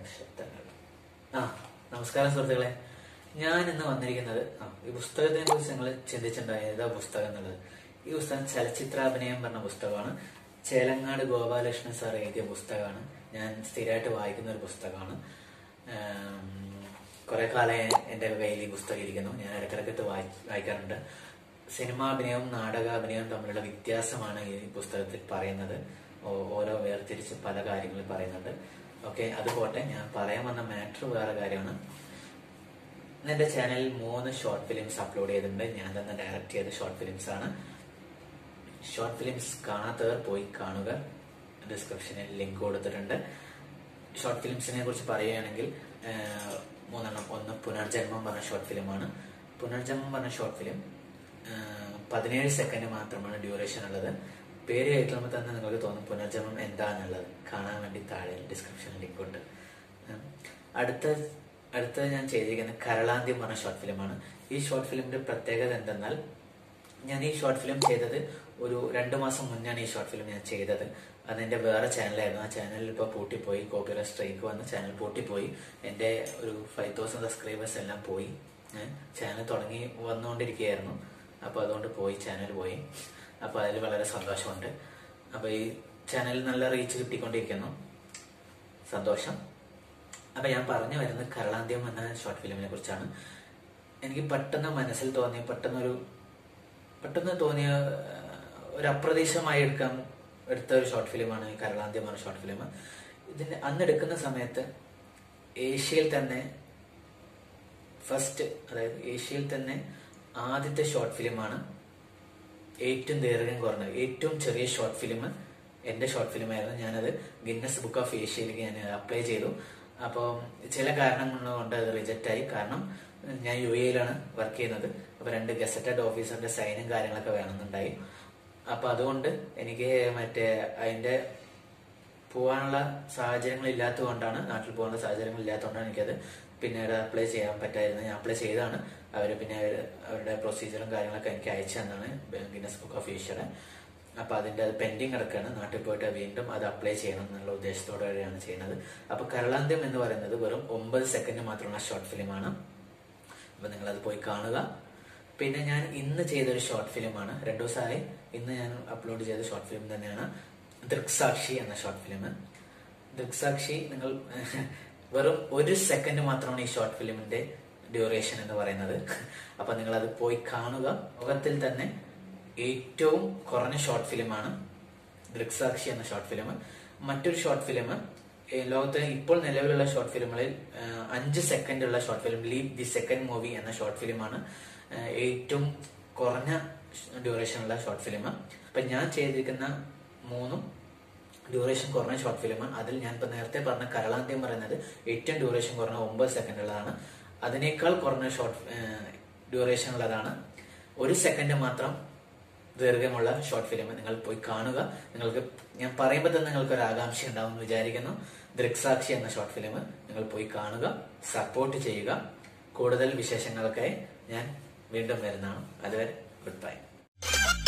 ശബ്ദങ്ങൾ ആ നമസ്കാരം സുഹൃത്തുക്കളെ ഞാൻ ഇന്ന് വന്നിരിക്കുന്നത് ആ, ഈ പുസ്തകത്തിനെ കുറിച്ച് നിങ്ങൾ ചിന്തിച്ചിട്ടുണ്ടായ ഏതാ പുസ്തകം എന്നുള്ളത് ഈ പുസ്തകം ചലച്ചിത്രാഭിനയം പറഞ്ഞ പുസ്തകമാണ് ചേലങ്ങാട് ഗോപാലകൃഷ്ണൻ സാർ എഴുതിയ പുസ്തകമാണ് ഞാൻ സ്ഥിരമായിട്ട് വായിക്കുന്ന ഒരു പുസ്തകമാണ് കുറെ കാലം എൻ്റെ കയ്യിൽ ഈ പുസ്തകം ഇരിക്കുന്നു ഞാൻ ഇടയ്ക്കിടയ്ക്ക് വായി വായിക്കാറുണ്ട് സിനിമാഭിനയവും നാടകാഭിനയവും തമ്മിലുള്ള വ്യത്യാസമാണ് ഈ പുസ്തകത്തിൽ പറയുന്നത് ഓ- ഓരോ വേർതിരിച്ച് പല കാര്യങ്ങളും പറയുന്നുണ്ട് ഓക്കെ അത് പോട്ടെ ഞാൻ പറയാൻ വന്ന മാറ്റർ വേറെ കാര്യമാണ് ഇന്ന് എന്റെ ചാനലിൽ മൂന്ന് ഷോർട്ട് ഫിലിംസ് അപ്ലോഡ് ചെയ്തിട്ടുണ്ട് ഞാൻ തന്നെ ഡയറക്റ്റ് ചെയ്ത ഷോർട്ട് ഫിലിംസ് ആണ് ഷോർട്ട് ഫിലിംസ് കാണാത്തവർ പോയി കാണുക ഡിസ്ക്രിപ്ഷനിൽ ലിങ്ക് കൊടുത്തിട്ടുണ്ട് ഷോർട്ട് ഫിലിംസിനെ കുറിച്ച് പറയുകയാണെങ്കിൽ ആഹ്, മൂന്നെണ്ണം ഒന്ന് പുനർജന്മം പറഞ്ഞ ഷോർട്ട് ഫിലിമാണ് പുനർജന്മം പറഞ്ഞ ഷോർട്ട് ഫിലിം പതിനേഴ് സെക്കൻഡ് മാത്രമാണ് ഡ്യൂറേഷൻ ഉള്ളത് പേര് കേൾക്കുമ്പോൾ തന്നെ നിങ്ങൾക്ക് തോന്നും പുനർജന്മം എന്താണെന്നുള്ളത് കാണാൻ വേണ്ടി താഴെ ഡിസ്ക്രിപ്ഷനിൽ ലിങ്ക് ഉണ്ട് ഉം. അടുത്ത അടുത്ത ഞാൻ ചെയ്തിരിക്കുന്നത് കരളാന്ത്യം പറഞ്ഞ ഷോർട്ട് ഫിലിമാണ് ഈ ഷോർട്ട് ഫിലിമിന്റെ പ്രത്യേകത എന്തെന്നാൽ ഞാൻ ഈ ഷോർട്ട് ഫിലിം ചെയ്തത് ഒരു രണ്ട് മാസം മുന്നാണ് ഈ ഷോർട്ട് ഫിലിം ഞാൻ ചെയ്തത് അതെന്റെ വേറെ ചാനലായിരുന്നു ആ ചാനലിൽ ഇപ്പോൾ പൂട്ടിപ്പോയി കോപ്പിറൈറ്റ് സ്ട്രൈക്ക് വന്ന് ചാനൽ പൂട്ടിപ്പോയി എൻ്റെ ഒരു ഫൈവ് തൗസൻഡ് സബ്സ്ക്രൈബേഴ്സ് എല്ലാം പോയി ചാനൽ തുടങ്ങി വന്നുകൊണ്ടിരിക്കുകയായിരുന്നു അപ്പോൾ അതുകൊണ്ട് പോയി ചാനൽ പോയി അപ്പോൾ അതിൽ വളരെ സന്തോഷമുണ്ട് അപ്പോൾ ഈ ചാനലിൽ നല്ല റീച്ച് കിട്ടിക്കൊണ്ടിരിക്കുന്നു സന്തോഷം അപ്പൊ ഞാൻ പറഞ്ഞു വരുന്നത് കരളാന്ത്യം എന്ന ഷോർട്ട് ഫിലിമിനെ കുറിച്ചാണ് എനിക്ക് പെട്ടെന്ന് മനസ്സിൽ തോന്നിയ പെട്ടെന്നൊരു പെട്ടെന്ന് തോന്നിയ ആ, ഒരു അപ്രതീക്ഷിതമായി എടുക്കാൻ എടുത്ത ഒരു ഷോർട്ട് ഫിലിമാണ് ഈ കരളാന്ത്യം എന്ന ഷോർട്ട് ഫിലിം ഇതിന്റെ അന്ന് എടുക്കുന്ന സമയത്ത് ഏഷ്യയിൽ തന്നെ ഫസ്റ്റ് അതായത് ഏഷ്യയിൽ തന്നെ ആദ്യത്തെ ഷോർട്ട് ഫിലിമാണ് ഏറ്റവും ദൈർഘ്യം കുറഞ്ഞത് ഏറ്റവും ചെറിയ ഷോർട്ട് ഫിലിം എന്റെ ഷോർട്ട് ഫിലിം ആയിരുന്നു ഞാനത് ഗിന്നസ് ബുക്ക് ഓഫ് ഏഷ്യയിലേക്ക് ഞാൻ അപ്ലൈ ചെയ്തു അപ്പോൾ ചില കാരണങ്ങൾ കൊണ്ട് അത് റിജക്റ്റ് ആയി കാരണം ഞാൻ യു എയിലാണ് വർക്ക് ചെയ്യുന്നത് അപ്പോൾ രണ്ട് ഗസറ്റഡ് ഓഫീസറിന്റെ സൈനും കാര്യങ്ങളൊക്കെ വേണമെന്നുണ്ടായി അപ്പൊ അതുകൊണ്ട് എനിക്ക് മറ്റേ അതിന്റെ പോകാനുള്ള സാഹചര്യങ്ങൾ ഇല്ലാത്തത് കൊണ്ടാണ് നാട്ടിൽ പോകാനുള്ള സാഹചര്യങ്ങൾ ഇല്ലാത്തതുകൊണ്ടാണ് എനിക്കത് പിന്നീട് അപ്ലൈ ചെയ്യാൻ പറ്റായിരുന്നത് ഞാൻ അപ്ലൈ ചെയ്താണ് അവർ പിന്നെ അവര് അവരുടെ പ്രൊസീജിയറും കാര്യങ്ങളൊക്കെ എനിക്ക് അയച്ചു തന്നാണ് ഗിന്നസ് ബുക്ക് ഓഫ് ഏഷ്യയുടെ അപ്പൊ അതിന്റെ അത് പെൻഡിങ് കിടക്കുകയാണ് നാട്ടിൽ പോയിട്ട് വീണ്ടും അത് അപ്ലൈ ചെയ്യണം എന്നുള്ള ഉദ്ദേശത്തോടെയാണ് ചെയ്യുന്നത് അപ്പൊ കരളാന്ത്യം എന്ന് പറയുന്നത് വെറും ഒമ്പത് സെക്കൻഡ് മാത്രമുള്ള ഷോർട്ട് ഫിലിമാണ് അപ്പൊ നിങ്ങൾ അത് പോയി കാണുക പിന്നെ ഞാൻ ഇന്ന് ചെയ്തൊരു ഷോർട്ട് ഫിലിമാണ് രണ്ടു ദിവസമായി ഇന്ന് ഞാൻ അപ്ലോഡ് ചെയ്ത ഷോർട്ട് ഫിലിം തന്നെയാണ് ദൃക്സാക്ഷി എന്ന ഷോർട്ട് ഫിലിം ദൃക്സാക്ഷി നിങ്ങൾ വെറും ഒരു സെക്കൻഡ് മാത്രമാണ് ഈ ഷോർട്ട് ഫിലിമിന്റെ ഡ്യൂറേഷൻ എന്ന് പറയുന്നത് അപ്പൊ നിങ്ങൾ അത് പോയി കാണുക ലോകത്തിൽ തന്നെ ഏറ്റവും കുറഞ്ഞ ഷോർട്ട് ഫിലിമാണ് ദൃക്സാക്ഷി എന്ന ഷോർട്ട് ഫിലിം മറ്റൊരു ഷോർട്ട് ഫിലിം ലോകത്തെ ഇപ്പോൾ നിലവിലുള്ള ഷോർട്ട് ഫിലിമുകളിൽ ആ, അഞ്ച് സെക്കൻഡ് ഉള്ള short film leave the second movie എന്ന ഷോർട്ട് ഫിലിമാണ് ആ, ഏറ്റവും കുറഞ്ഞ ഡ്യൂറേഷൻ ഉള്ള ഷോർട്ട് ഫിലിം അപ്പൊ ഞാൻ ചെയ്തിരിക്കുന്ന മൂന്നും ഡ്യൂറേഷൻ കുറഞ്ഞ ഷോർട്ട് ഫിലിമാണ് അതിൽ ഞാൻ ഇപ്പൊ നേരത്തെ പറഞ്ഞ കരളാന്ത്യം പറയുന്നത് ഏറ്റവും ഡ്യൂറേഷൻ കുറഞ്ഞ ഒമ്പത് സെക്കൻഡ് ഉള്ളതാണ് അതിനേക്കാൾ കുറഞ്ഞ ഷോർട്ട് ഡ്യൂറേഷൻ ഉള്ളതാണ് ഒരു സെക്കൻഡ് മാത്രം ദീർഘമുള്ള ഷോർട്ട് ഫിലിം നിങ്ങൾ പോയി കാണുക നിങ്ങൾക്ക് ഞാൻ പറയുമ്പോൾ തന്നെ നിങ്ങൾക്ക് ഒരു ആകാംക്ഷ ഉണ്ടാവും എന്ന് വിചാരിക്കുന്നു ദൃക്സാക്ഷി എന്ന ഷോർട്ട് ഫിലിം നിങ്ങൾ പോയി കാണുക സപ്പോർട്ട് ചെയ്യുക കൂടുതൽ വിശേഷങ്ങൾക്കായി ഞാൻ വീണ്ടും വരുന്നതാണ് അതുവരെ ഗുഡ് ബൈ